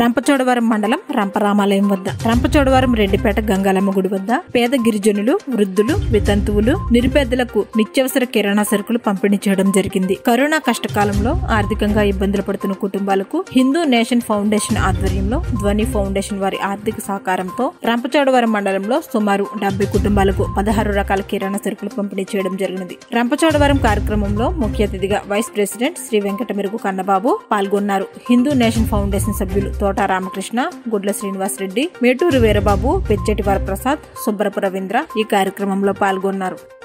రంపచోడవరం మండలం రంపరామాలయం వద్ద రంపచోడవరం రెడ్డిపేట గంగాలమ్మ గుడి వద్ద పేద గిరిజనులు వృద్ధులు వితంతువులు నిరుపేదలకు నిత్యావసర కిరాణా సరుకులు పంపిణీ చేయడం జరిగింది కరోనా కష్టకాలంలో ఆర్థికంగా ఇబ్బందులు పడుతున్న కుటుంబాలకు హిందూ నేషన్ ఫౌండేషన్ ఆధ్వర్యంలో ధ్వని ఫౌండేషన్ వారి ఆర్థిక సహకారంతో రంపచోడవరం మండలంలో సుమారు డెబ్బై కుటుంబాలకు పదహారు రకాల కిరాణా సరుకులు పంపిణీ చేయడం జరిగినది రంపచోడవరం కార్యక్రమంలో ముఖ్య అతిథిగా వైస్ ప్రెసిడెంట్ శ్రీ వెంకట మెరుగు కన్నబాబు పాల్గొన్నారు హిందూ నేషన్ ఫౌండేషన్ సభ్యులు తోట రామకృష్ణ గుడ్ల శ్రీనివాస్ రెడ్డి మేటూరు వీరబాబు పెచ్చెటి వరప్రసాద్ సుబ్బరపు రవీంద్ర ఈ కార్యక్రమంలో పాల్గొన్నారు